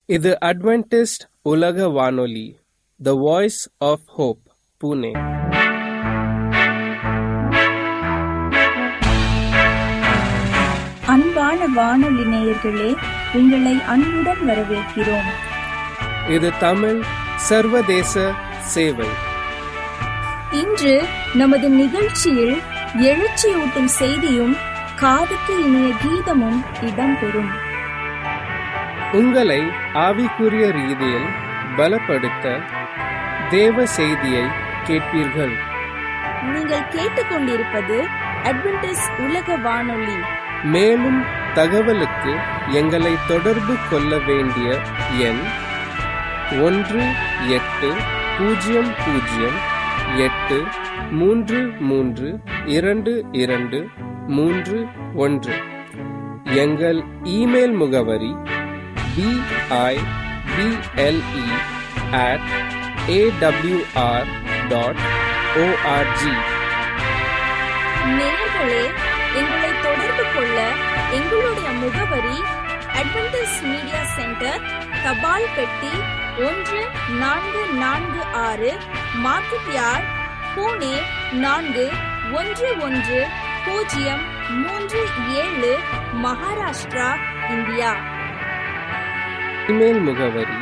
இது அட்வென்டிஸ்ட் உலக வானொலி the voice of hope Pune அன்பான வானொலி நேயர்களே உங்களை அன்புடன் வரவேற்கிறோம் இது தமிழ் சர்வதேச சேவை இன்று நமது நிகழ்ச்சியில் எழுச்சியூட்டும் செய்தியும் காதுக்கு இனிய கீதமும் இடம்பெறும் உங்களை ஆவிக்குரிய ரீதியில் பலப்படுத்த தேவ செய்தியை கேட்பீர்கள் நீங்கள் கேட்டுக்கொண்டிருப்பது அட்வென்டிஸ் உலக வானொலி மேலும் தகவலுக்கு எங்களை தொடர்பு கொள்ள வேண்டிய எண் ஒன்று எட்டு பூஜ்ஜியம் பூஜ்ஜியம் எட்டு மூன்று மூன்று இரண்டு இரண்டு மூன்று ஒன்று எங்கள் இமெயில் முகவரி PIBLE at AWR dot ORG நேயர்களே எங்களை தொடர்பு கொள்ள எங்களுடைய முகவரி அட்வென்டிஸ் மீடியா சென்டர் தபால் பெட்டி ஒன்று நான்கு நான்கு ஆறு மார்க்கெட் யார்ட் பூனே நான்கு ஒன்று ஒன்று பூஜ்ஜியம் மூன்று ஏழு மகாராஷ்டிரா இந்தியா இமெயில் முகவரி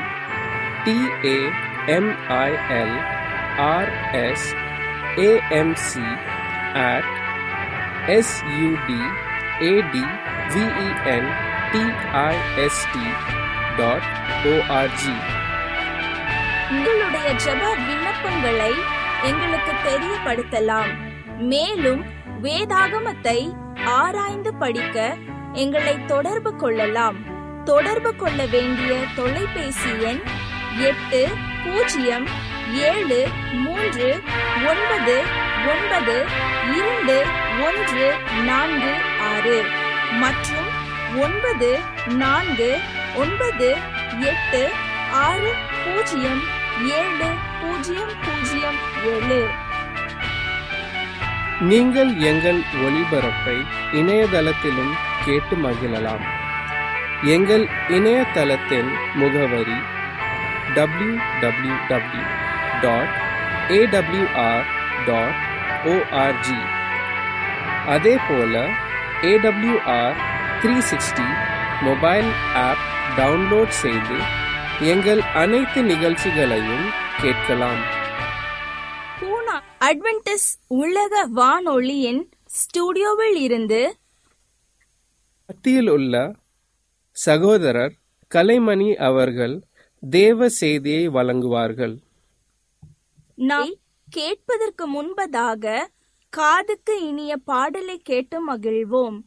TAMIL RS AMC at SUD AD VEN DIST dot ORG உங்களுடைய ஜெப விண்ணப்பங்களை எங்களுக்கு தெரியப்படுத்தலாம் மேலும் வேதாகமத்தை ஆராய்ந்து படிக்க எங்களை தொடர்பு கொள்ளலாம் தொடர்பு கொள்ள வேண்டிய தொலைபேசி எண் எட்டு பூஜ்ஜியம் ஏழு மூன்று ஒன்பது ஒன்பது இரண்டு ஒன்று நான்கு ஆறு மற்றும் ஒன்பது நான்கு ஒன்பது எட்டு ஆறு பூஜ்ஜியம் ஏழு பூஜ்ஜியம் பூஜ்ஜியம் ஏழு நீங்கள் எங்கள் ஒளிபரப்பை இணையதளத்திலும் கேட்டு மகிழலாம் எங்கள் இணையதளத்தின் முகவரி W W W dot AWR dot ORG அதே போல AWR three sixty mobile app download செய்து எங்கள் அனைத்து நிகழ்ச்சிகளையும் கேட்கலாம் பூனா அட்வென்டிஸ் உலக வானொலியின் ஸ்டுடியோவில் இருந்து மத்தியில் உள்ள சகோதரர் கலைமணி அவர்கள் தேவ செய்தியை வழங்குவார்கள் நாம் கேட்பதற்கு முன்பதாக காதுக்கு இனிய பாடலை கேட்டு மகிழ்வோம்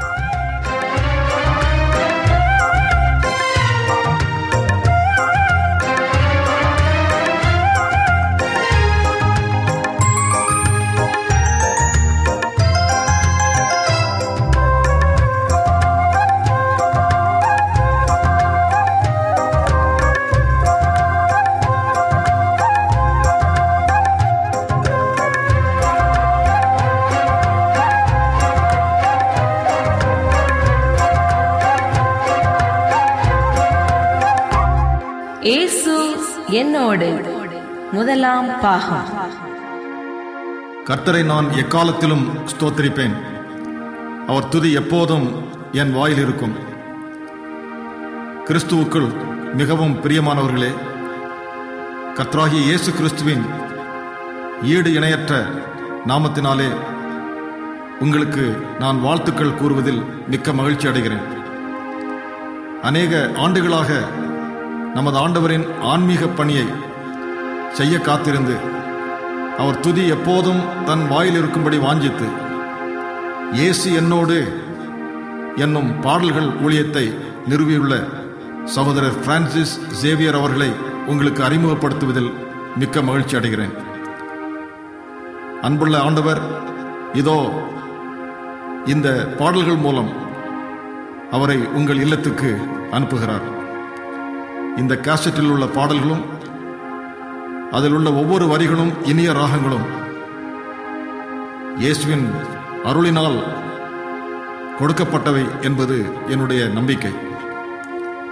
இயேசு என்னோடு முதலாம் பாகம் கர்த்தரை நான் எக்காலத்திலும் ஸ்தோத்திரிப்பேன் அவர் துதி எப்போதும் என் வாயில் இருக்கும் கிறிஸ்துவுக்குள் மிகவும் பிரியமானவர்களே கர்த்தராகிய இயேசு கிறிஸ்துவின் ஈடு இணையற்ற நாமத்தினாலே உங்களுக்கு நான் வாழ்த்துக்கள் கூறுவதில் மிக்க மகிழ்ச்சி அடைகிறேன் அநேக ஆண்டுகளாக நமது ஆண்டவரின் ஆன்மீக பணியை செய்ய காத்திருந்து அவர் துதி எப்போதும் தன் வாயில் இருக்கும்படி வாஞ்சித்து இயேசு என்னோடு என்னும் பாடல்கள் ஊழியத்தை நிறுவியுள்ள சகோதரர் பிரான்சிஸ் சேவியர் அவர்களை உங்களுக்கு அறிமுகப்படுத்துவதில் மிக்க மகிழ்ச்சி அடைகிறேன் அன்புள்ள ஆண்டவர் இதோ இந்த பாடல்கள் மூலம் அவரை உங்கள் இல்லத்துக்கு அனுப்புகிறார் இந்த கேசட்டில் உள்ள பாடல்களும் அதில் உள்ள ஒவ்வொரு வரிகளும் இனிய ராகங்களும் இயேசுவின் அருளினால் கொடுக்கப்பட்டவை என்பது என்னுடைய நம்பிக்கை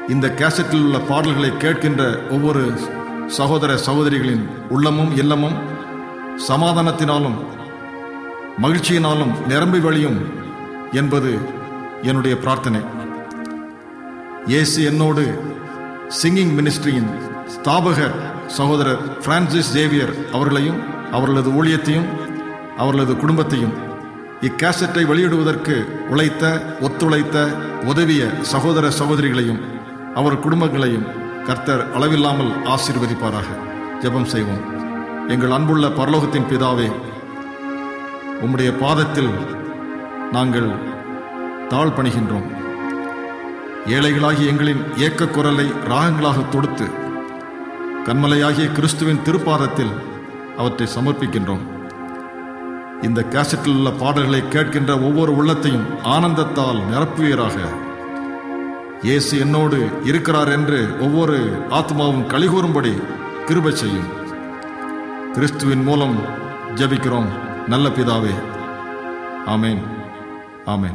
இந்த கேசட்டில் உள்ள பாடல்களை கேட்கின்ற ஒவ்வொரு சகோதர சகோதரிகளின் உள்ளமும் இல்லமும் சமாதானத்தினாலும் மகிழ்ச்சியினாலும் நிரம்பி வழியும் என்பது என்னுடைய பிரார்த்தனை இயேசு என்னோடு சிங்கிங் மினிஸ்ட்ரியின் ஸ்தாபகர் சகோதரர் பிரான்சிஸ் ஜேவியர் அவர்களையும் அவர்களது ஊழியத்தையும் அவர்களது குடும்பத்தையும் இக்கேசட்டை வெளியிடுவதற்கு உழைத்த ஒத்துழைத்த உதவிய சகோதர சகோதரிகளையும் அவர் குடும்பங்களையும் கர்த்தர் அளவில்லாமல் ஆசீர்வதிப்பாராக ஜெபம் செய்வோம் எங்கள் அன்புள்ள பரலோகத்தின் பிதாவே உம்முடைய பாதத்தில் நாங்கள் தாழ் பணிகின்றோம் ஏழைகளாகிய எங்களின் ஏக்க குரலை ராகங்களாக தொடுத்து கண்மலையாகிய கிறிஸ்துவின் திருப்பாதத்தில் அவற்றை சமர்ப்பிக்கின்றோம் இந்த கேசட்டில் உள்ள பாடல்களை கேட்கின்ற ஒவ்வொரு உள்ளத்தையும் ஆனந்தத்தால் நிரப்புவீராக இயேசு என்னோடு இருக்கிறார் என்று ஒவ்வொரு ஆத்மாவும் கலிகூறும்படி கிருபை செய்யும் கிறிஸ்துவின் மூலம் ஜெபிக்கிறோம் நல்ல பிதாவே ஆமென் ஆமென்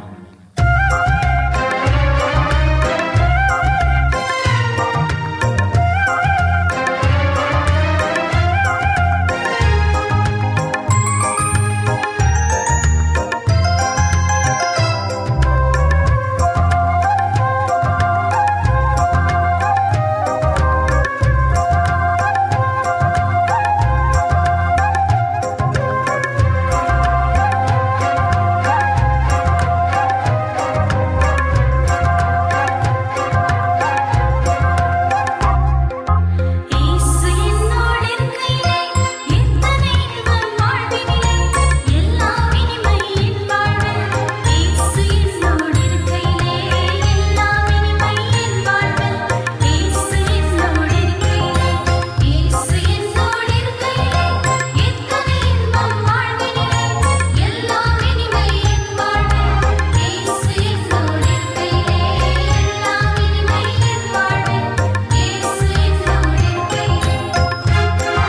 இயேசு என்னோடு இருக்கையிலே எத்தனை இன்பம் வாழ்வினிலே எல்லாம் இனிமை என் வாழ்வில் இயேசு என்னோடு இருக்கையிலே எல்லாம் இனிமை என் வாழ்வில் இயேசு என்னோடு இருக்கையிலே இயேசு என்னோடு இருக்கையிலே எத்தனை இன்பம் வாழ்வினிலே எல்லாம் இனிமை என் வாழ்வில் இயேசு என்னோடு இருக்கையிலே எல்லாம் இனிமை என் வாழ்வில் இயேசு என்னோடு இருக்கையிலே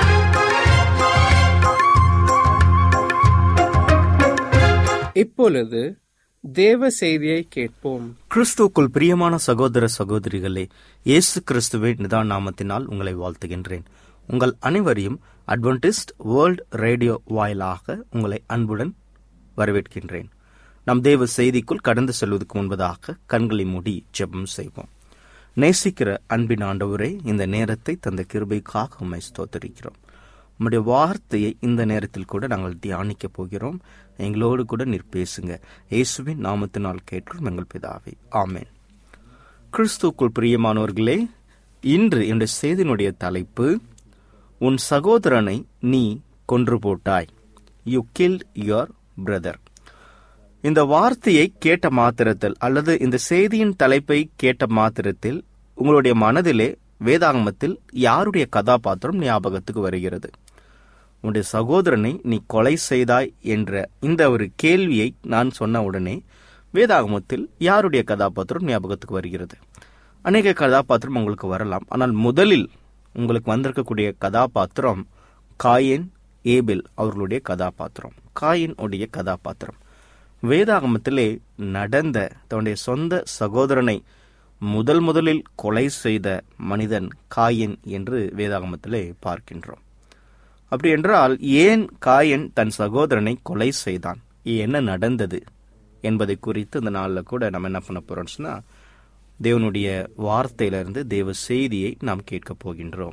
இப்பொழுது தேவ செய்தியை கேட்போம் கிறிஸ்துவுக்குள் பிரியமான சகோதர சகோதரிகளே இயேசு கிறிஸ்துவின் நிதான நாமத்தினால் உங்களை வாழ்த்துகின்றேன் உங்கள் அனைவரையும் அட்வென்டிஸ்ட் வேர்ல்ட் ரேடியோ வாயிலாக உங்களை அன்புடன் வரவேற்கின்றேன் நம் தேவ செய்திக்குள் கடந்து செல்வதற்கு முன்பதாக கண்களை மூடி ஜெபம் செய்வோம் நேசிக்கிற அன்பின் ஆண்டவரே இந்த நேரத்தை தந்த கிருபைக்காக உம்மை ஸ்தோத்தரிக்கிறோம் உம்முடைய வார்த்தையை இந்த நேரத்தில் கூட நாங்கள் தியானிக்க போகிறோம் எங்களோடு கூட நீர் பேசுங்க இயேசுவின் நாமத்தினால் கேட்கும் எங்கள் பிதாவே ஆமென் கிறிஸ்துக்குள் பிரியமானவர்களே இன்று என்னுடைய செய்தியினுடைய தலைப்பு உன் சகோதரனை நீ கொன்று போட்டாய் யூ கில்ட் யுவர் பிரதர் இந்த வார்த்தையை கேட்ட மாத்திரத்தில் அல்லது இந்த செய்தியின் தலைப்பை கேட்ட மாத்திரத்தில் உங்களுடைய மனதிலே வேதாகமத்தில் யாருடைய கதாபாத்திரம் ஞாபகத்துக்கு வருகிறது உன்னுடைய சகோதரனை நீ கொலை செய்தாய் என்ற இந்த ஒரு கேள்வியை நான் சொன்ன உடனே வேதாகமத்தில் யாருடைய கதாபாத்திரம் ஞாபகத்துக்கு வருகிறது அநேக கதாபாத்திரம் உங்களுக்கு வரலாம் ஆனால் முதலில் உங்களுக்கு வந்திருக்கக்கூடிய கதாபாத்திரம் காயன் ஏபில் அவர்களுடைய கதாபாத்திரம் காயின் உடைய கதாபாத்திரம் வேதாகமத்திலே நடந்த தன்னுடைய சொந்த சகோதரனை முதல் முதலில் கொலை செய்த மனிதன் காயன் என்று வேதாகமத்திலே பார்க்கின்றோம் அப்படி என்றால் ஏன் காயன் தன் சகோதரனை கொலை செய்தான் என்ன நடந்தது என்பதை குறித்து இந்த நாளில் கூட நம்ம என்ன பண்ண போறோம்னு சொன்னா தேவனுடைய வார்த்தையிலிருந்து தேவ செய்தியை நாம் கேட்கப் போகின்றோம்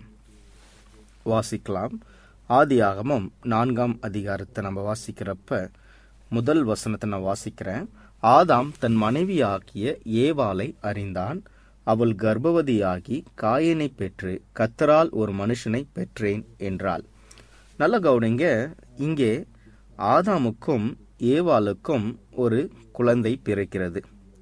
வாசிக்கலாம் ஆதியாகமம் நான்காம் அதிகாரத்தை நம்ம வாசிக்கிறப்ப முதல் வசனத்தை நான் வாசிக்கிறேன் ஆதாம் தன் மனைவியாகிய ஏவாளை அறிந்தான் அவள் கர்ப்பவதியாகி காயனை பெற்று கத்தரால் ஒரு மனுஷனை பெற்றேன் என்றாள் நல்ல கவுனிங்க இங்கே ஆதாமுக்கும் ஏவாளுக்கும் ஒரு குழந்தை பிறக்கிறது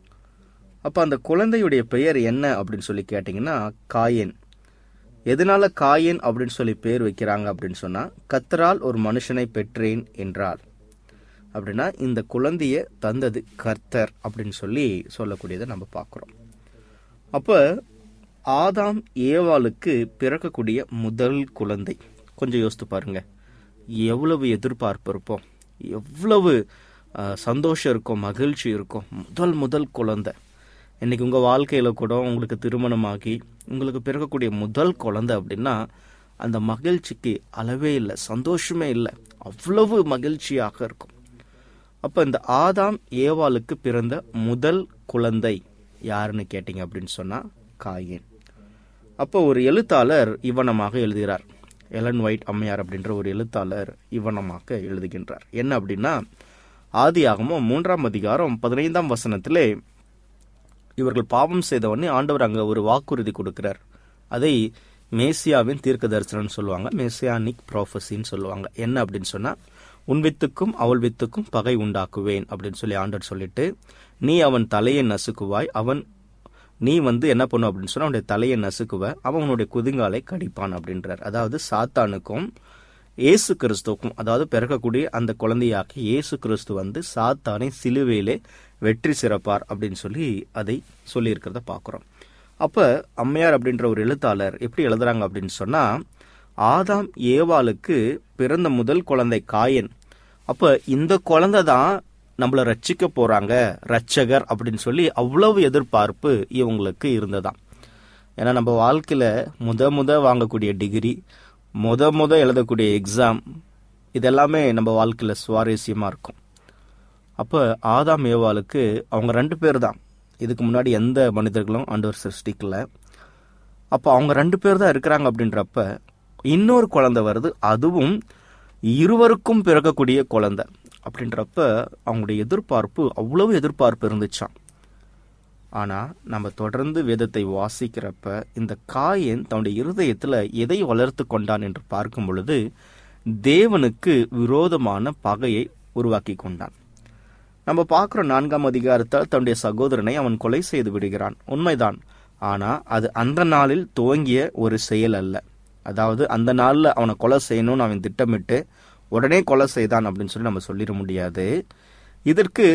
அப்ப அந்த குழந்தையுடைய பெயர் என்ன அப்படின்னு சொல்லி கேட்டீங்கன்னா காயன் எதனால காயன் அப்படின்னு சொல்லி பேர் வைக்கிறாங்க அப்படின்னு சொன்னா கத்தரால் ஒரு மனுஷனை பெற்றேன் என்றார் அப்படின்னா இந்த குழந்தைய தந்தது கர்த்தர் அப்படின்னு சொல்லி சொல்லக்கூடியதை நம்ம பார்க்குறோம் அப்ப ஆதாம் ஏவாளுக்கு பிறக்கக்கூடிய முதல் குழந்தை கொஞ்சம் யோசித்து பாருங்க எவ்வளவு எதிர்பார்ப்பு இருப்போம் எவ்வளவு அஹ், சந்தோஷம் இருக்கும் மகிழ்ச்சி இருக்கும் முதல் முதல் குழந்தை இன்னைக்கு உங்கள் வாழ்க்கையில் கூட உங்களுக்கு திருமணமாகி உங்களுக்கு பிறக்கக்கூடிய முதல் குழந்தை அப்படின்னா அந்த மகிழ்ச்சிக்கு அளவே இல்லை சந்தோஷமே இல்லை அவ்வளவு மகிழ்ச்சியாக இருக்கும் அப்போ இந்த ஆதாம் ஏவாளுக்கு பிறந்த முதல் குழந்தை யாருன்னு கேட்டிங்க அப்படின்னு சொன்னால் காயேன் அப்போ ஒரு எழுத்தாளர் இவனமாக எழுதுகிறார் எலன் ஒயிட் அம்மையார் அப்படின்ற ஒரு எழுத்தாளர் இவனமாக எழுதுகின்றார் என்ன அப்படின்னா ஆதியாகமம் மூன்றாம் அதிகாரம் பதினைந்தாம் வசனத்திலே இவர்கள் பாவம் செய்த உடனே ஆண்டவர் அங்க ஒரு வாக்குறுதி கொடுக்கிறார் அதை மேசியாவின் தீர்க்க தரிசனம்னு சொல்லுவாங்க மேசியானிக் ப்ராஃபஸின்னு சொல்லுவாங்க என்ன அப்படின்னு சொன்னா உன் வித்துக்கும் அவள் வித்துக்கும் பகை உண்டாக்குவேன் அப்படின்னு சொல்லி ஆண்டவர் சொல்லிட்டு நீ அவன் தலையை நசுக்குவாய் அவன் நீ வந்து என்ன பண்ணும் அப்படின்னு சொன்னா அவனுடைய தலையை நசுக்குவ அவன் உன்னுடைய குதிங்காலை கடிப்பான் அப்படின்றார் அதாவது சாத்தானுக்கும் இயேசு கிறிஸ்துவுக்கும் அதாவது பிறக்கக்கூடிய அந்த குழந்தையாக்கி இயேசு கிறிஸ்து வந்து சாத்தானை சிலுவையிலே வெற்றி சிறப்பார் அப்படின்னு சொல்லி அதை சொல்லியிருக்கிறத பார்க்குறோம் அப்போ அம்மையார் அப்படின்ற ஒரு எழுத்தாளர் எப்படி எழுதுறாங்க அப்படின்னு சொன்னா ஆதாம் ஏவாளுக்கு பிறந்த முதல் குழந்தை காயன் அப்போ இந்த குழந்தை தான் நம்மளை ரட்சிக்க போறாங்க ரட்சகர் அப்படின்னு சொல்லி அவ்வளவு எதிர்பார்ப்பு இவங்களுக்கு இருந்ததாம் ஏன்னா நம்ம வாழ்க்கையில முத முத வாங்கக்கூடிய டிகிரி முத முத எழுதக்கூடிய எக்ஸாம் இதெல்லாமே நம்ம வாழ்க்கையில சுவாரஸ்யமா இருக்கும் அப்போ ஆதாம் ஏவாளுக்கு அவங்க ரெண்டு பேர் தான் இதுக்கு முன்னாடி எந்த மனிதர்களும் ஆண்டவர் சிருஷ்டிக்கல அப்போ அவங்க ரெண்டு பேர் தான் இருக்கிறாங்க அப்படின்றப்ப இன்னொரு குழந்தை வருது அதுவும் இருவருக்கும் பிறக்கக்கூடிய குழந்தை அப்படின்றப்ப அவங்களுடைய எதிர்பார்ப்பு அவ்வளவு எதிர்பார்ப்பு இருந்துச்சாம் ஆனா நம்ம தொடர்ந்து வேதத்தை வாசிக்கிறப்ப இந்த காயன் தன்னுடைய இருதயத்துல எதை வளர்த்து கொண்டான் என்று பார்க்கும் பொழுது தேவனுக்கு விரோதமான பகையை உருவாக்கி கொண்டான் நம்ம பார்க்குற நான்காம் அதிகாரத்தால் தன்னுடைய சகோதரனை அவன் கொலை செய்து விடுகிறான் உண்மைதான் ஆனா அது அந்த நாளில் துவங்கிய ஒரு செயல் அல்ல அதாவது அந்த நாள்ல அவனை கொலை செய்யணும்னு அவன் திட்டமிட்டு உடனே கொலை செய்தான் அப்படின்னு சொல்லி நம்ம சொல்லிட முடியாது இதற்கு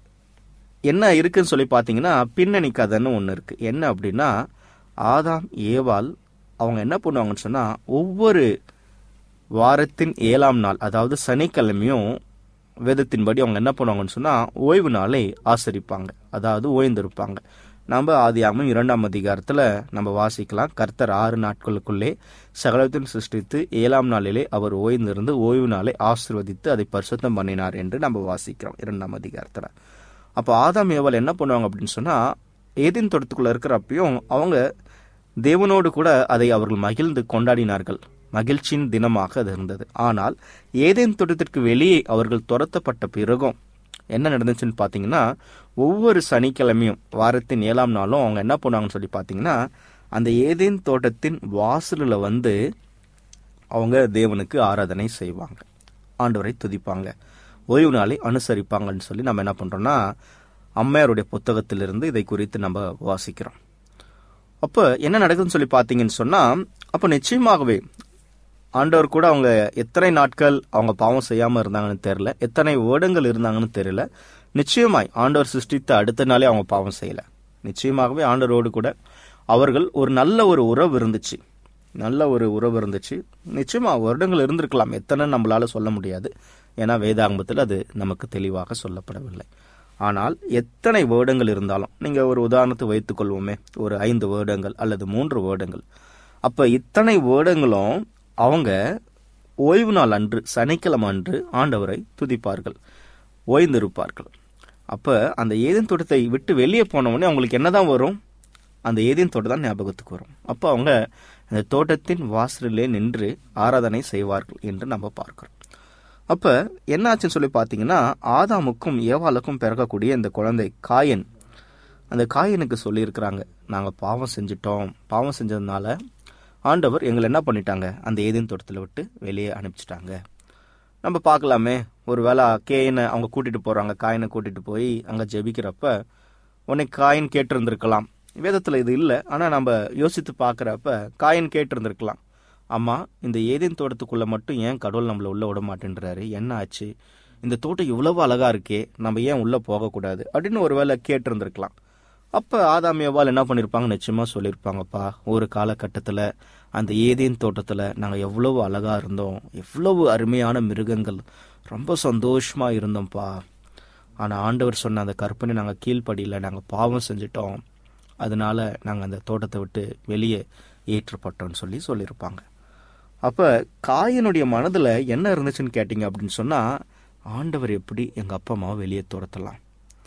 என்ன இருக்குன்னு சொல்லி பார்த்தீங்கன்னா பின்னணி கதைன்னு ஒன்று இருக்கு என்ன அப்படின்னா ஆதாம் ஏவாள் அவங்க என்ன பண்ணுவாங்கன்னு சொன்னா ஒவ்வொரு வாரத்தின் ஏழாம் நாள் அதாவது சனிக்கிழமையும் வேதத்தின்படி அவங்க என்ன பண்ணுவாங்கன்னு சொன்னா ஓய்வு நாளை ஆசரிப்பாங்க அதாவது ஓய்ந்திருப்பாங்க நம்ம ஆதியாகமம் இரண்டாம் அதிகாரத்துல நம்ம வாசிக்கலாம் கர்த்தர் ஆறு நாட்களுக்குள்ளே சகலத்தையும் சிருஷ்டித்து ஏழாம் நாளிலே அவர் ஓய்ந்திருந்து ஓய்வு நாளை ஆசிர்வதித்து அதை பரிசுத்தம் பண்ணினார் என்று நம்ம வாசிக்கிறோம் இரண்டாம் அதிகாரத்துல அப்போ ஆதாம் ஏவாள் என்ன பண்ணுவாங்க அப்படின்னு சொன்னா ஏதேன் தோட்டத்துக்குள்ள இருக்கிறப்பையும் அவங்க தேவனோடு கூட அதை அவர்கள் மகிழ்ந்து கொண்டாடினார்கள் மகிழ்ச்சியின் தினமாக அது இருந்தது ஆனால் ஏதேன் தோட்டத்திற்கு வெளியே அவர்கள் துரத்தப்பட்ட பிறகும் என்ன நடந்துச்சுன்னு பார்த்தீங்கன்னா ஒவ்வொரு சனிக்கிழமையும் வாரத்தின் ஏழாம் நாளும் அவங்க என்ன பண்ணுவாங்கன்னு சொல்லி பார்த்தீங்கன்னா அந்த ஏதேன் தோட்டத்தின் வாசலில் வந்து அவங்க தேவனுக்கு ஆராதனை செய்வாங்க ஆண்டவரை துதிப்பாங்க ஓய்வு நாளை அனுசரிப்பாங்கன்னு சொல்லி நம்ம என்ன பண்றோம்னா அம்மையாருடைய புத்தகத்திலிருந்து இதை குறித்து நம்ம வாசிக்கிறோம் அப்போ என்ன நடக்குதுன்னு சொல்லி பார்த்தீங்கன்னு சொன்னா அப்போ நிச்சயமாகவே ஆண்டவர் கூட அவங்க எத்தனை நாட்கள் அவங்க பாவம் செய்யாம இருந்தாங்கன்னு தெரியல எத்தனை வருடங்கள் இருந்தாங்கன்னு தெரியல நிச்சயமாய் ஆண்டவர் சிருஷ்டித்த அடுத்த நாளே அவங்க பாவம் செய்யல நிச்சயமாகவே ஆண்டவரோடு கூட அவர்கள் ஒரு நல்ல ஒரு உறவு இருந்துச்சு நல்ல ஒரு உறவு இருந்துச்சு நிச்சயமா வருடங்கள் இருந்திருக்கலாம் எத்தனை நம்மளால சொல்ல முடியாது ஏன்னா வேதாகமத்தில் அது நமக்கு தெளிவாக சொல்லப்படவில்லை ஆனால் எத்தனை வேர்டங்கள் இருந்தாலும் நீங்க ஒரு உதாரணத்தை வைத்துக் கொள்வோமே ஒரு ஐந்து வேர்டங்கள் அல்லது மூன்று வேர்டங்கள் அப்ப இத்தனை வேர்டங்களும் அவங்க ஓய்வு நாள் அன்று சனிக்கிழமை அன்று ஆண்டவரை துதிப்பார்கள் ஓய்ந்திருப்பார்கள் அப்ப அந்த ஏதேன் தோட்டத்தை விட்டு வெளியே போன உடனே அவங்களுக்கு என்னதான் வரும் அந்த ஏதேன் தோட்டம் தான் ஞாபகத்துக்கு வரும் அப்போ அவங்க அந்த தோட்டத்தின் வாசலிலே நின்று ஆராதனை செய்வார்கள் என்று நம்ம பார்க்கிறோம் அப்ப என்னாச்சுன்னு சொல்லி பார்த்தீங்கன்னா ஆதாமுக்கும் ஏவாளுக்கும் பிறக்கக்கூடிய இந்த குழந்தை காயன் அந்த காயனுக்கு சொல்லியிருக்கிறாங்க நாங்கள் பாவம் செஞ்சிட்டோம் பாவம் செஞ்சதுனால ஆண்டவர் எங்களை என்ன பண்ணிட்டாங்க அந்த ஏதேன் தோட்டத்தில் விட்டு வெளியே அனுப்பிச்சிட்டாங்க நம்ம பார்க்கலாமே ஒருவேளை கேயனை அவங்க கூட்டிட்டு போறாங்க காயனை கூட்டிட்டு போய் அங்க ஜெபிக்கிறப்ப உன்னை காயின் கேட்டிருந்திருக்கலாம் வேதத்துல இது இல்லை ஆனா நம்ம யோசித்து பார்க்கறப்ப காயின் கேட்டிருந்திருக்கலாம் அம்மா இந்த ஏதேன் தோட்டத்துக்குள்ள மட்டும் ஏன் கடவுள் நம்மள உள்ள விட மாட்டேன்றாரு என்ன ஆச்சு இந்த தோட்டம் இவ்வளவு அழகா இருக்கே நம்ம ஏன் உள்ள போகக்கூடாது அப்படின்னு ஒருவேளை கேட்டிருந்திருக்கலாம் அப்ப ஆதாம் ஏவாள் என்ன பண்ணிருப்பாங்க நிச்சயமா சொல்லியிருப்பாங்கப்பா ஒரு காலகட்டத்துல அந்த ஏதேன் தோட்டத்துல நாங்க எவ்வளவு அழகா இருந்தோம் எவ்வளவு அருமையான மிருகங்கள் ரொம்ப சந்தோஷமா இருந்தோம்ப்பா ஆனா ஆண்டவர் சொன்ன அந்த கற்பனை நாங்க கீழ்ப்படியில நாங்க பாவம் செஞ்சிட்டோம் அதனால நாங்கள் அந்த தோட்டத்தை விட்டு வெளியே ஏற்றப்பட்டோம்னு சொல்லி சொல்லியிருப்பாங்க அப்போ காயனுடைய மனதில் என்ன இருந்துச்சுன்னு கேட்டிங்க அப்படின்னு சொன்னால் ஆண்டவர் எப்படி எங்கள் அப்பா அம்மாவை வெளியே துரத்தலாம்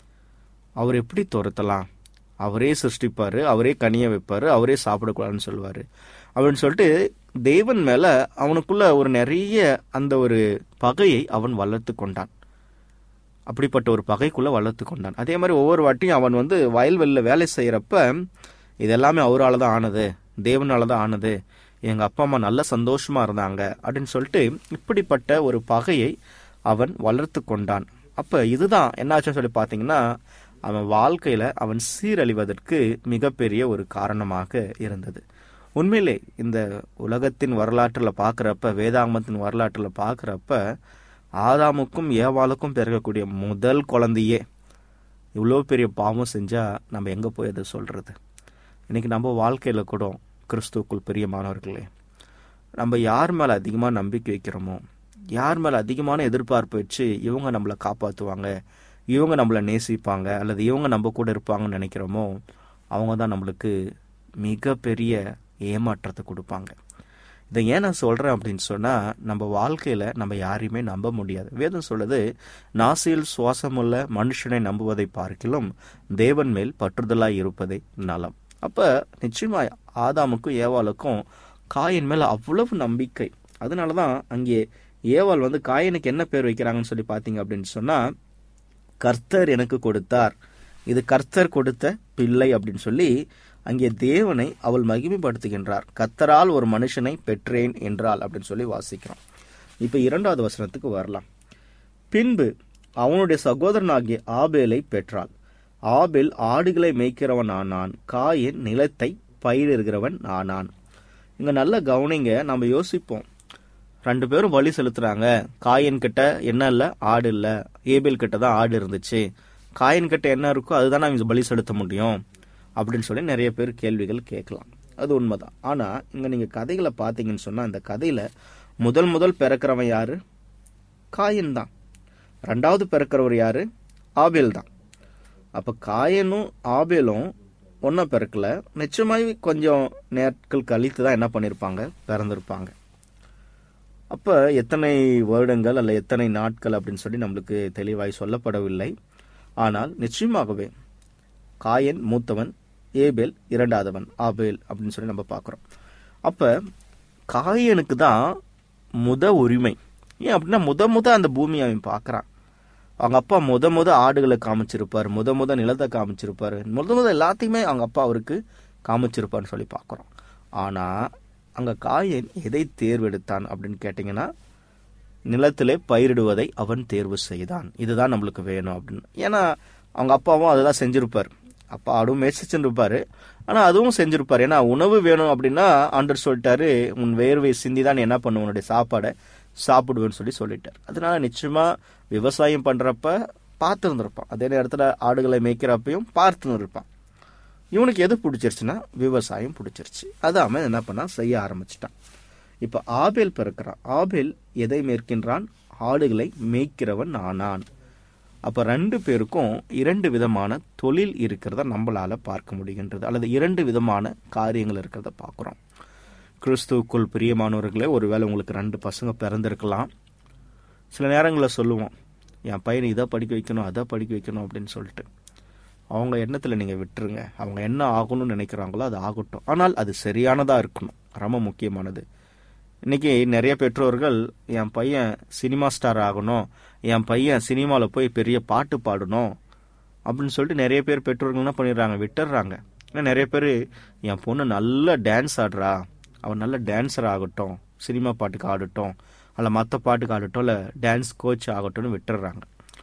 அவர் எப்படி துரத்தலாம் அவரே சிருஷ்டிப்பார் அவரே கனிய வைப்பார் அவரே சாப்பிடக்கூடாதுன்னு சொல்லுவார் அப்படின்னு சொல்லிட்டு தேவன் மேலே அவனுக்குள்ள ஒரு நிறைய அந்த ஒரு பகையை அவன் வளர்த்து கொண்டான் அப்படிப்பட்ட ஒரு பகைக்குள்ள வளர்த்து கொண்டான் அதே மாதிரி ஒவ்வொரு வாட்டியும் அவன் வந்து வயல்வெளியில் வேலை செய்கிறப்ப இதெல்லாமே அவரால் தான் ஆனது தேவனால தான் ஆனது எங்கள் அப்பா அம்மா நல்ல சந்தோஷமா இருந்தாங்க அப்படின்னு சொல்லிட்டு இப்படிப்பட்ட ஒரு பகையை அவன் வளர்த்து கொண்டான் அப்போ இதுதான் என்னாச்சுன்னு சொல்லி பார்த்தீங்கன்னா அவன் வாழ்க்கையில் அவன் சீரழிவதற்கு மிகப்பெரிய ஒரு காரணமாக இருந்தது உண்மையிலே இந்த உலகத்தின் வரலாற்றில் பார்க்குறப்ப வேதாங்கமத்தின் வரலாற்றில் பார்க்குறப்ப ஆதாமுக்கும் ஏவாளுக்கும் பிறக்கக்கூடிய முதல் குழந்தையே இவ்வளோ பெரிய பாவம் செஞ்சால் நம்ம எங்கே போய் அதை சொல்கிறது இன்னைக்கு நம்ம வாழ்க்கையில் கூட கிறிஸ்துவுக்குள் பிரியமானவர்களே நம்ம யார் மேலே அதிகமாக நம்பிக்கை வைக்கிறோமோ யார் மேலே அதிகமான எதிர்பார்ப்பு வச்சு இவங்க நம்மளை காப்பாற்றுவாங்க இவங்க நம்மளை நேசிப்பாங்க அல்லது இவங்க நம்ம கூட இருப்பாங்கன்னு நினைக்கிறோமோ அவங்க தான் நம்மளுக்கு மிகப்பெரிய ஏமாற்றத்தை கொடுப்பாங்க இதை ஏன் நான் சொல்கிறேன் அப்படின்னு சொன்னால் நம்ம வாழ்க்கையில் நம்ம யாரையுமே நம்ப முடியாது வேதம் சொல்லுது நாசியில் சுவாசமுள்ள மனுஷனை நம்புவதை பார்க்கிலும் தேவன் மேல் பற்றுதலாய் இருப்பதே நலம் அப்போ நிச்சயமா ஆதாமுக்கும் ஏவாளுக்கும் காயின் மேலே அவ்வளவு நம்பிக்கை அதனால தான் அங்கே ஏவாள் வந்து காயனுக்கு என்ன பேர் வைக்கிறாங்கன்னு சொல்லி பார்த்தீங்க அப்படின்னு சொன்னால் கர்த்தர் எனக்கு கொடுத்தார் இது கர்த்தர் கொடுத்த பிள்ளை அப்படின்னு சொல்லி அங்கே தேவனை அவள் மகிமைப்படுத்துகின்றார் கர்த்தரால் ஒரு மனுஷனை பெற்றேன் என்றாள் அப்படின்னு சொல்லி வாசிக்கிறோம் இப்போ இரண்டாவது வசனத்துக்கு வரலாம் பின்பு அவனுடைய சகோதரனாகிய ஆபேலை பெற்றாள் ஆபேல் ஆடுகளை மேய்க்கிறவன் ஆனான் காயின் நிலத்தை பயிரிடுகிறவன் ஆனான் இங்க நல்ல கவனிங்க நம்ம யோசிப்போம் ரெண்டு பேரும் பலி செலுத்துறாங்க காயின் கிட்ட என்ன இல்ல ஆடு இல்ல ஏபேல் கிட்ட தான் ஆடு இருந்துச்சு காயின் கிட்ட என்ன இருக்கோ அதுதான் அவங்க பலி செலுத்த முடியும் அப்படின்னு சொல்லி நிறைய பேர் கேள்விகள் கேட்கலாம் அது உண்மைதான் ஆனா இங்க நீங்க கதைகளை பார்த்தீங்கன்னு சொன்னா இந்த கதையில முதல் முதல் பிறக்கிறவன் யாரு காயின் தான் ரெண்டாவது பிறக்கிறவர் யாரு ஆபேல் தான் அப்ப காயனும் ஆபேலும் ஒன்றா பிறக்கல நிச்சயமாய் கொஞ்சம் நாட்கள் கழித்து தான் என்ன பண்ணியிருப்பாங்க பிறந்திருப்பாங்க அப்போ எத்தனை வருடங்கள் அல்ல எத்தனை நாட்கள் அப்படின்னு சொல்லி நம்மளுக்கு தெளிவாய் சொல்லப்படவில்லை ஆனால் நிச்சயமாகவே காயன் மூத்தவன் ஏபேல் இரண்டாதவன் ஆபேல் அப்படின்னு சொல்லி நம்ம பார்க்குறோம் அப்போ காயனுக்கு தான் முத உரிமை ஏன் அப்படின்னா முத முத அந்த பூமியை அவன் பார்க்குறான் அவங்க அப்பா முத முத ஆடுகளை காமிச்சிருப்பார் முத முத நிலத்தை காமிச்சிருப்பார் முத முத எல்லாத்தையுமே அவங்க அப்பா அவருக்கு காமிச்சிருப்பார்னு சொல்லி பார்க்குறோம் ஆனால் அங்கே காயன் எதை தேர்வெடுத்தான் அப்படின்னு கேட்டிங்கன்னா நிலத்திலே பயிரிடுவதை அவன் தேர்வு செய்தான் இதுதான் நம்மளுக்கு வேணும் அப்படின்னு ஏன்னா அவங்க அப்பாவும் அதுதான் செஞ்சிருப்பார் அப்பா ஆடும் மேய்ச்சி செஞ்சிருப்பாரு ஆனால் அதுவும் செஞ்சிருப்பார் ஏன்னா உணவு வேணும் அப்படின்னா ஆண்டர் சொல்லிட்டாரு உன் வேர்வை சிந்தி தான் நீ என்ன பண்ணுவ உன்னுடைய சாப்பாடை சாப்பிடுவேன்னு சொல்லி சொல்லிட்டார் அதனால நிச்சயமா விவசாயம் பண்றப்ப பார்த்து இருந்திருப்பான் அதே நேரத்தில் ஆடுகளை மேய்க்கிறப்பையும் பார்த்து இருப்பான் இவனுக்கு எது பிடிச்சிருச்சுன்னா விவசாயம் பிடிச்சிருச்சு அதை அவன் என்ன பண்ணான் செய்ய ஆரம்பிச்சிட்டான் இப்போ ஆபேல் பிறக்கிறான் ஆபேல் எதை மேற்கின்றான் ஆடுகளை மேய்க்கிறவன் ஆனான் அப்போ ரெண்டு பேருக்கும் இரண்டு விதமான தொழில் இருக்கிறத நம்மளால பார்க்க முடிகின்றது அல்லது இரண்டு விதமான காரியங்கள் இருக்கிறத பார்க்குறோம் கிறிஸ்துவுக்குள் பிரியமானவர்களே ஒருவேளை உங்களுக்கு ரெண்டு பசங்க பிறந்திருக்கலாம் சில நேரங்களில் சொல்லுவோம் என் பையனை இதை படிக்க வைக்கணும் அதை படிக்க வைக்கணும் அப்படின்னு சொல்லிட்டு அவங்க எண்ணத்தில் நீங்கள் விட்டுருங்க அவங்க என்ன ஆகணும்னு நினைக்கிறாங்களோ அது ஆகட்டும் ஆனால் அது சரியானதாக இருக்கணும் ரொம்ப முக்கியமானது இன்னைக்கு நிறைய பெற்றோர்கள் என் பையன் சினிமா ஸ்டார் ஆகணும் என் பையன் சினிமாவில் போய் பெரிய பாட்டு பாடணும் அப்படின்னு சொல்லிட்டு நிறைய பேர் பெற்றோர்கள் என்ன பண்ணிடுறாங்க விட்டுடுறாங்க ஏன்னா நிறைய பேர் என் பொண்ணு நல்ல டான்ஸ் ஆடுறா அவன் நல்ல டான்ஸர் ஆகட்டும் சினிமா பாட்டுக்கு ஆடட்டும் அல்ல மற்ற பாட்டுக்கு ஆடட்டும் இல்லை டான்ஸ் கோச் ஆகட்டும்னு விட்டுடுறாங்க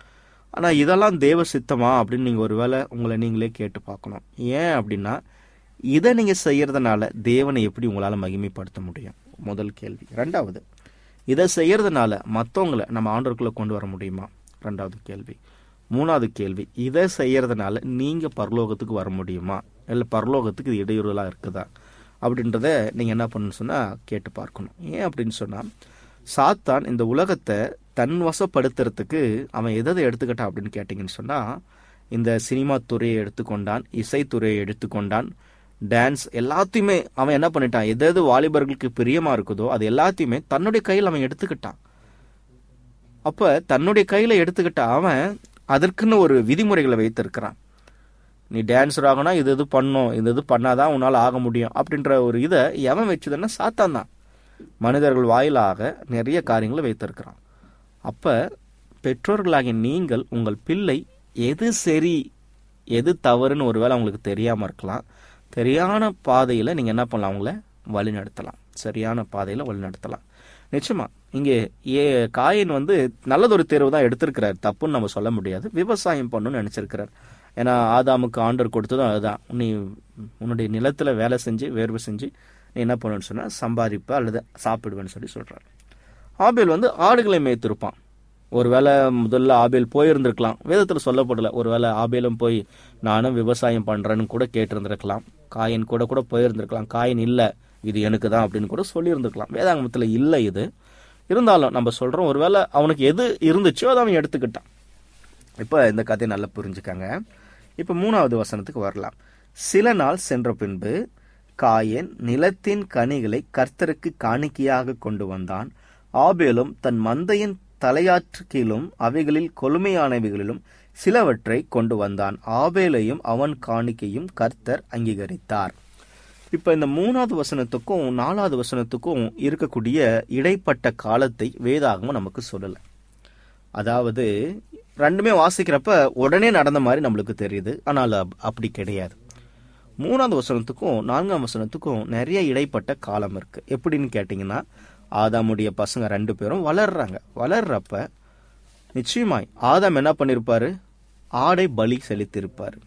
ஆனால் இதெல்லாம் தேவ சித்தமா அப்படின்னு நீங்கள் ஒருவேளை உங்களை நீங்களே கேட்டு பார்க்கணும் ஏன் அப்படின்னா இதை நீங்கள் செய்யறதுனால தேவனை எப்படி உங்களால் மகிமைப்படுத்த முடியும் முதல் கேள்வி ரெண்டாவது இதை செய்யறதுனால மற்றவங்களை நம்ம ஆண்டவர்க்குள்ள கொண்டு வர முடியுமா ரெண்டாவது கேள்வி மூணாவது கேள்வி இதை செய்யறதுனால நீங்கள் பரலோகத்துக்கு வர முடியுமா இல்லை பரலோகத்துக்கு இது இடையூறுலாம் இருக்குதா அப்படின்றத நீங்கள் என்ன பண்ணணும்னு சொன்னால் கேட்டு பார்க்கணும் ஏன் அப்படின்னு சொன்னால் சாத்தான் இந்த உலகத்தை தன் வசப்படுத்துறதுக்கு அவன் எதை எடுத்துக்கிட்டான் அப்படின்னு கேட்டிங்கன்னு சொன்னால் இந்த சினிமா துறையை எடுத்துக்கொண்டான் இசைத்துறையை எடுத்துக்கொண்டான் டான்ஸ் எல்லாத்தையுமே அவன் என்ன பண்ணிட்டான் எது எது வாலிபர்களுக்கு பிரியமா இருக்குதோ அது எல்லாத்தையுமே தன்னுடைய கையில் அவன் எடுத்துக்கிட்டான் அப்ப தன்னுடைய கையில எடுத்துக்கிட்ட அவன் அதற்குன்னு ஒரு விதிமுறைகளை வைத்திருக்கிறான் நீ டான்ஸர் ஆகனா இது இது பண்ணும் இது இது பண்ணாதான் உன்னால் ஆக முடியும் அப்படின்ற ஒரு இதை எவன் வச்சதுன்னா சாத்தான் தான் மனிதர்கள் வாயிலாக நிறைய காரியங்களை வைத்திருக்கிறான் அப்ப பெற்றோர்களாகிய நீங்கள் உங்கள் பிள்ளை எது சரி எது தவறுன்னு ஒருவேளை அவங்களுக்கு தெரியாம இருக்கலாம் சரியான பாதையில நீங்க என்ன பண்ணலாம் அவங்கள வழி நடத்தலாம் சரியான பாதையில வழி நடத்தலாம் நிச்சயமா இங்கே ஏ காயின் வந்து நல்லதொரு தேர்வு தான் எடுத்திருக்கிறார் தப்புன்னு நம்ம சொல்ல முடியாது விவசாயம் பண்ணணும்னு நினைச்சிருக்கிறார் ஏன்னா ஆதாமுக்கு ஆண்டர் கொடுத்ததும் அதுதான் நீ உன்னுடைய நிலத்துல வேலை செஞ்சு வேர்வை செஞ்சு நீ என்ன பண்ணணும்னு சொன்னா சம்பாதிப்ப அல்லது சாப்பிடுவேன்னு சொல்லி சொல்றாரு ஆபேல் வந்து ஆடுகளை மேய்த்திருப்பான் ஒருவேளை முதல்ல ஆபேல் போயிருந்திருக்கலாம் வேதத்துல சொல்லப்படல ஒருவேளை ஆபேலும் போய் நானும் விவசாயம் பண்றேன்னு கூட கேட்டிருந்திருக்கலாம் காயின் கூட கூட போயிருந்திருக்கலாம் காயின் இல்ல இது எனக்கு தான் அப்படின்னு கூட சொல்லியிருந்திருக்கலாம் வேதாங்கமத்துல இல்லை இது இருந்தாலும் நம்ம சொல்றோம் ஒருவேளை அவனுக்கு எது இருந்துச்சோ அதை அவன் எடுத்துக்கிட்டான் இப்போ இந்த கதையை நல்லா புரிஞ்சுக்கங்க இப்போ மூணாவது வசனத்துக்கு வரலாம் சில நாள் சென்ற பின்பு காயேன் நிலத்தின் கனிகளை கர்த்தருக்கு காணிக்கையாக கொண்டு வந்தான் ஆபேலும் தன் மந்தையின் தலையாற்று கீழும் அவைகளில் கொழுமையானவைகளிலும் சிலவற்றை கொண்டு வந்தான் ஆபேலையும் அவன் காணிக்கையும் கர்த்தர் அங்கீகரித்தார் இப்ப இந்த மூணாவது வசனத்துக்கும் நாலாவது வசனத்துக்கும் இருக்கக்கூடிய இடைப்பட்ட காலத்தை வேதாகமம் நமக்கு சொல்லல அதாவது ரெண்டுமே வாசிக்கிறப்ப உடனே நடந்த மாதிரி நம்மளுக்கு தெரியுது ஆனால் அப்- அப்படி கிடையாது மூணாவது வசனத்துக்கும் நான்காம் வசனத்துக்கும் நிறைய இடைப்பட்ட காலம் இருக்கு எப்படின்னு கேட்டிங்கன்னா ஆதாமுடைய பசங்க ரெண்டு பேரும் வளர்றாங்க வளர்றப்ப நிச்சயமாய் ஆதாம் என்ன பண்ணிருப்பாரு ஆடை பலி செலுத்தியிருப்பாரு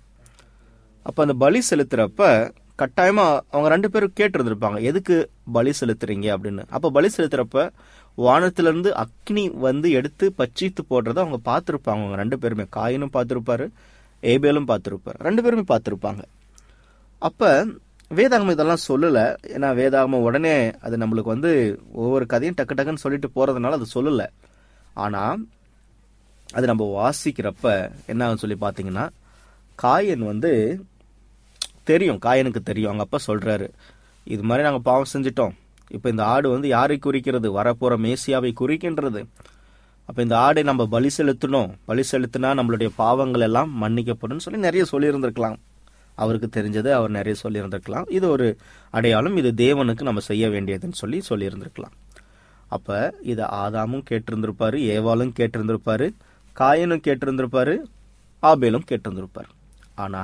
அப்ப அந்த பலி செலுத்துறப்ப கட்டாயமா அவங்க ரெண்டு பேரும் கேட்டிருந்திருப்பாங்க எதுக்கு பலி செலுத்துறீங்க அப்படின்னு அப்ப பலி செலுத்துறப்ப வானத்துல இருந்து அக்னி வந்து எடுத்து பச்சித்து போடுறத அவங்க பார்த்திருப்பாங்க அவங்க ரெண்டு பேருமே காயினும் பார்த்திருப்பாரு ஏபேலும் பார்த்திருப்பாரு ரெண்டு பேருமே பார்த்திருப்பாங்க அப்ப வேதாகமம் இதெல்லாம் சொல்லல ஏன்னா வேதாகமம் உடனே அது நம்மளுக்கு வந்து ஒவ்வொரு கதையும் டக்கு டக்குன்னு சொல்லிட்டு போறதுனால அது சொல்லல ஆனா அது நம்ம வாசிக்கிறப்ப என்ன ஆகும்னு சொல்லி பாத்தீங்கன்னா காயன் வந்து தெரியும் காயனுக்கு தெரியும் அவங்க அப்பா சொல்றாரு இது மாதிரி நாங்க பாவம் செஞ்சிட்டோம் இப்ப இந்த ஆடு வந்து யாரை குறிக்கிறது வரப்போற மேசியாவை குறிக்கின்றது அப்ப இந்த ஆடை நம்ம பலி செலுத்தணும் பலி செலுத்தினா நம்மளுடைய பாவங்கள் எல்லாம் மன்னிக்கப்படும் சொல்லி நிறைய சொல்லியிருந்திருக்கலாம் அவருக்கு தெரிஞ்சது அவர் நிறைய சொல்லியிருந்திருக்கலாம் இது ஒரு அடையாளம் இது தேவனுக்கு நம்ம செய்ய வேண்டியதுன்னு சொல்லி சொல்லியிருந்திருக்கலாம் அப்ப இத ஆதாமும் கேட்டிருந்திருப்பாரு ஏவாளும் கேட்டிருந்திருப்பாரு காயனும் கேட்டிருந்திருப்பாரு ஆபேலும் கேட்டிருந்திருப்பாரு ஆனா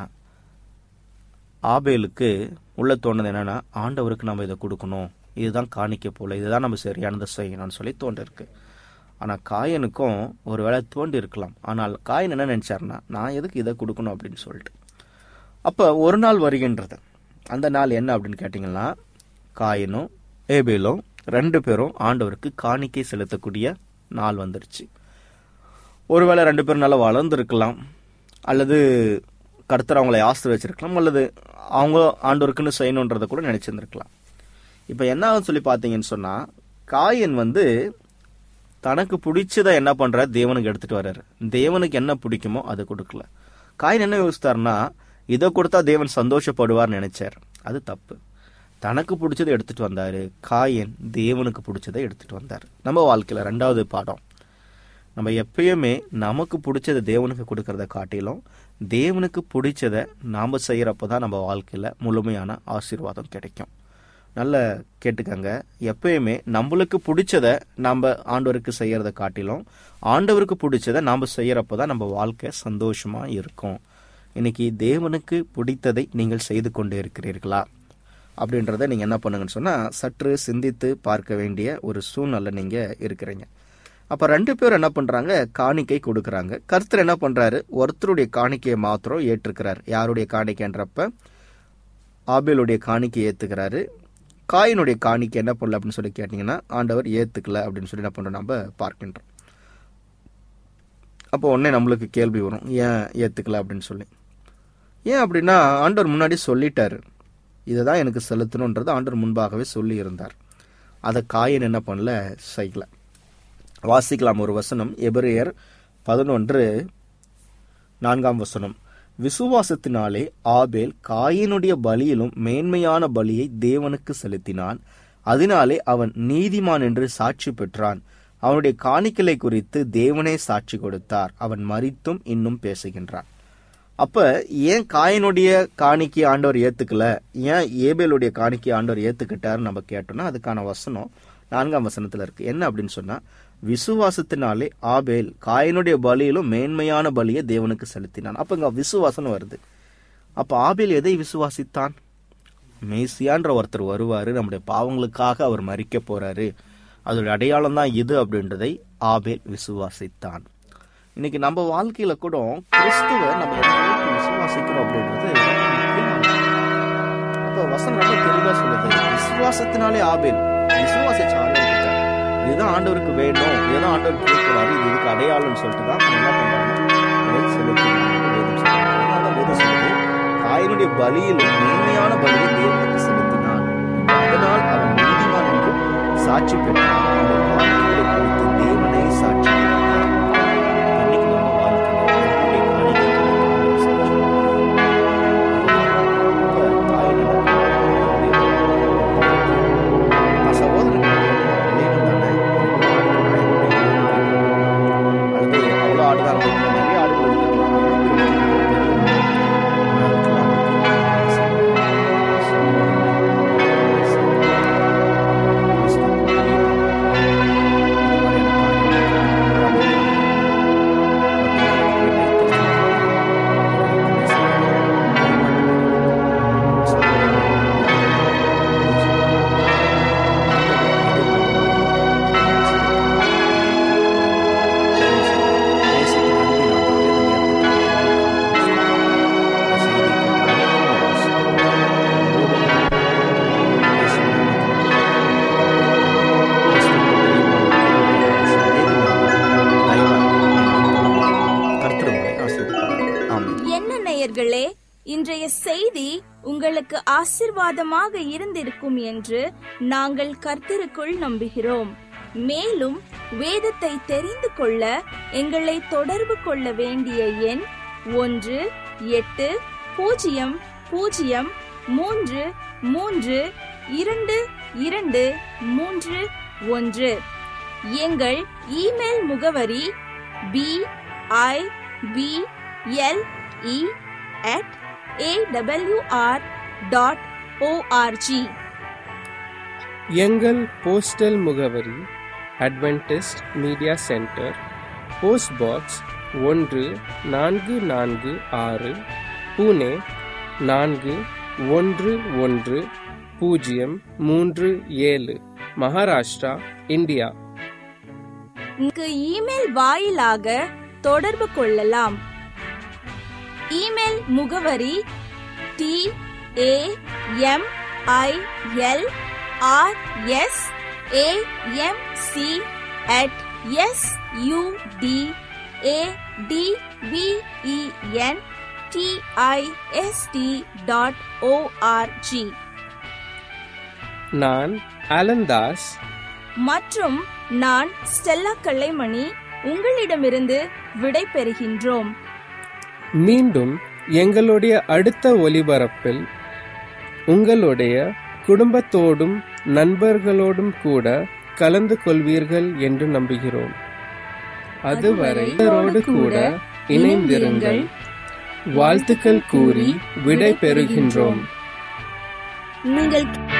ஆபேலுக்கு உள்ள தோணுது என்னன்னா ஆண்டவருக்கு நம்ம இதை கொடுக்கணும் இதுதான் காணிக்க போல இதுதான் நம்ம சரியானதை செய்யணும்னு சொல்லி தோன்றிருக்கு ஆனா காயனுக்கும் ஒரு வேளை தோண்டி இருக்கலாம் ஆனால் காயன் என்ன நினைச்சாருன்னா நான் எதுக்கு இதை கொடுக்கணும் அப்படின்னு சொல்லிட்டு அப்ப ஒரு நாள் வருகின்றது அந்த நாள் என்ன அப்படின்னு கேட்டீங்கன்னா காயனும் ஏபேலும் ரெண்டு பேரும் ஆண்டவருக்கு காணிக்கை செலுத்தக்கூடிய நாள் வந்துருச்சு ஒருவேளை ரெண்டு பேரும் நல்லா வளர்ந்துருக்கலாம் அல்லது கர்த்தர் அவங்களை ஆசீர்வச்சிருக்கலாம் அல்லது அவங்க ஆண்டவருக்குன்னு செய்யணுன்றதை கூட நினைச்சிருந்திருக்கலாம் இப்போ என்ன ஆகும்னு சொல்லி பார்த்தீங்கன்னு சொன்னா காயன் வந்து தனக்கு பிடிச்சதை என்ன பண்றாரு தேவனுக்கு எடுத்துட்டு வர்றாரு தேவனுக்கு என்ன பிடிக்குமோ அதை கொடுக்கல காயின் என்ன யோசித்தாருன்னா இதை கொடுத்தா தேவன் சந்தோஷப்படுவார்னு நினைச்சார் அது தப்பு தனக்கு பிடிச்சதை எடுத்துட்டு வந்தாரு காயன் தேவனுக்கு பிடிச்சதை எடுத்துட்டு வந்தார் நம்ம வாழ்க்கையில ரெண்டாவது பாடம் நம்ம எப்பயுமே நமக்கு பிடிச்சதை தேவனுக்கு கொடுக்கறத காட்டிலும் தேவனுக்கு பிடிச்சதை நாம செய்யறப்ப தான் நம்ம வாழ்க்கையில முழுமையான ஆசீர்வாதம் கிடைக்கும் நல்ல கேட்டுக்கங்க எப்பயுமே நம்மளுக்கு பிடிச்சத நம்ம ஆண்டவருக்கு செய்யறத காட்டிலும் ஆண்டவருக்கு பிடிச்சத நாம செய்யறப்ப தான் நம்ம வாழ்க்கை சந்தோஷமா இருக்கும் இன்னைக்கு தேவனுக்கு பிடித்ததை நீங்கள் செய்து கொண்டு இருக்கிறீர்களா அப்படின்றத நீங்க என்ன பண்ணுங்கன்னு சொன்னா சற்று சிந்தித்து பார்க்க வேண்டிய ஒரு சூழ்நிலை நீங்க இருக்கிறீங்க அப்ப ரெண்டு பேரும் என்ன பண்றாங்க காணிக்கை கொடுக்கறாங்க கர்த்தர் என்ன பண்றாரு ஒருத்தருடைய காணிக்கையை மாத்திரம் ஏற்றுக்கிறார் யாருடைய காணிக்கைன்றப்ப ஆபேலுடைய காணிக்கை ஏத்துக்கிறாரு காயினுடைய காணிக்கை என்ன பண்ணல அப்படின்னு சொல்லி கேட்டீங்கன்னா ஆண்டவர் ஏத்துக்கல அப்படின்னு சொல்லி என்ன பண்றோம் நம்ம பார்க்கின்றோம் அப்போ உடனே நம்மளுக்கு கேள்வி வரும் ஏன் ஏத்துக்கல அப்படின்னு சொல்லி ஏன் அப்படின்னா ஆண்டவர் முன்னாடி சொல்லிட்டாரு இதை தான் எனக்கு செலுத்தணுன்றது ஆண்டவர் முன்பாகவே சொல்லி இருந்தார் அதை காயின் என்ன பண்ணல செய்யல வாசிக்கலாம் ஒரு வசனம் எபிரேயர் பதினொன்று நான்காம் வசனம் விசுவாசத்தினாலே ஆபேல் காயினுடைய பலியிலும் மேன்மையான பலியை தேவனுக்கு செலுத்தினான் அதனாலே அவன் நீதிமான் என்று சாட்சி பெற்றான் அவனுடைய காணிக்கலை குறித்து தேவனே சாட்சி கொடுத்தார் அவன் மரித்தும் இன்னும் பேசுகின்றான் அப்ப ஏன் காயினுடைய காணிக்கை ஆண்டவர் ஏத்துக்கல ஏன் ஏபேலுடைய காணிக்கை ஆண்டவர் ஏத்துக்கிட்டாருன்னு நம்ம கேட்டோம்னா அதுக்கான வசனம் நான்காம் வசனத்துல இருக்கு என்ன அப்படின்னு சொன்னா விசுவாசத்தினாலே ஆபேல் காயினுடைய பலியிலும் மேன்மையான பலியை தேவனுக்கு செலுத்தினான் அப்ப இங்க விசுவாசம் வருது அப்ப ஆபேல் எதை விசுவாசித்தான் மேசியான்ற ஒருத்தர் வருவாரு நம்முடைய பாவங்களுக்காக அவர் மறிக்க போறாரு அதோட அடையாளம் தான் இது அப்படின்றதை ஆபேல் விசுவாசித்தான் இன்னைக்கு நம்ம வாழ்க்கையில கூட கிறிஸ்துவ நம்ம எந்த அளவுக்கு விசுவாசிக்கிறோம் அப்படின்றது ரொம்ப முக்கியமானது அப்ப வசனம் ரொம்ப தெளிவா சொல்லுது விசுவாசத்தினாலே ஆபேல் விசுவாசிச்ச ஆண்டவர் கிட்ட இதுதான் ஆண்டவருக்கு வேணும் இதுதான் ஆண்டவர் கேட்கிறாரு இது இதுக்கு அடையாளம்னு சொல்லிட்டு தான் அவன் என்ன பண்றாங்க இதை செலுத்தினான் வேதம் சொல்லுது அதனால வேதம் சொல்லுது காயினுடைய பலியில் மேன்மையான பலியை தேவனுக்கு செலுத்தினான் அதனால் அவன் நீதிமான் என்று சாட்சி பெற்றான் அவனுடைய காணிக்கைகளை குறித்து தேவனே சாட்சி பெற்றார் இன்னைக்கு நம்ம வாழ்க்கையில நம்முடைய காணிக்கைகளை குறித்து சாட்சி அப்ப காயின் என்ன நான் சகோதரன் அல்லது அவ்வளோ ஆடுதான் நிறைய ஆடுகள் கர்த்தருங்களை ஆசீர்வதிப்பார் ஆமென் என்ன நேயர்களே இன்றைய செய்தி உங்களுக்கு ஆசிர்வாதமாக இருந்திருக்கும் என்று நாங்கள் கர்த்தருக்குள் நம்புகிறோம் மேலும் வேதத்தை தெரிந்து கொள்ள எங்களை தொடர்பு கொள்ள வேண்டிய எண் ஒன்று எட்டு பூஜ்ஜியம் பூஜ்ஜியம் மூன்று மூன்று இரண்டு இரண்டு மூன்று ஒன்று எங்கள் இமெயில் முகவரி P I B L E at AWR dot ORG எங்கள் போஸ்டல் முகவரி Adventist media centre post box ஒன்று நான்கு நான்கு ஆறு புனே நான்கு ஒன்று ஒன்று பூஜ்ஜியம் மூன்று ஏழு மகாராஷ்டிரா இந்தியா இங்கு இமெயில் வாயிலாக தொடர்பு கொள்ளலாம் இமெயில் முகவரி T A M I L R S A M C at S U D A D V E N D I S T dot ORG நான் அலந்தாஸ் மற்றும் நான் ஸ்டெல்லா கல்லைமணி உங்களிடமிருந்து விடை பெறுகின்றோம் மீண்டும் எங்களுடைய அடுத்த ஒலிபரப்பில் உங்களுடைய குடும்பத்தோடும் நண்பர்களோடும் கூட கலந்து கொள்வீர்கள் என்று நம்புகிறோம் அதுவரை இவரோடு கூட இணைந்திருங்கள் வாழ்த்துக்கள் கூறி விடை பெறுகின்றோம் நீங்கள்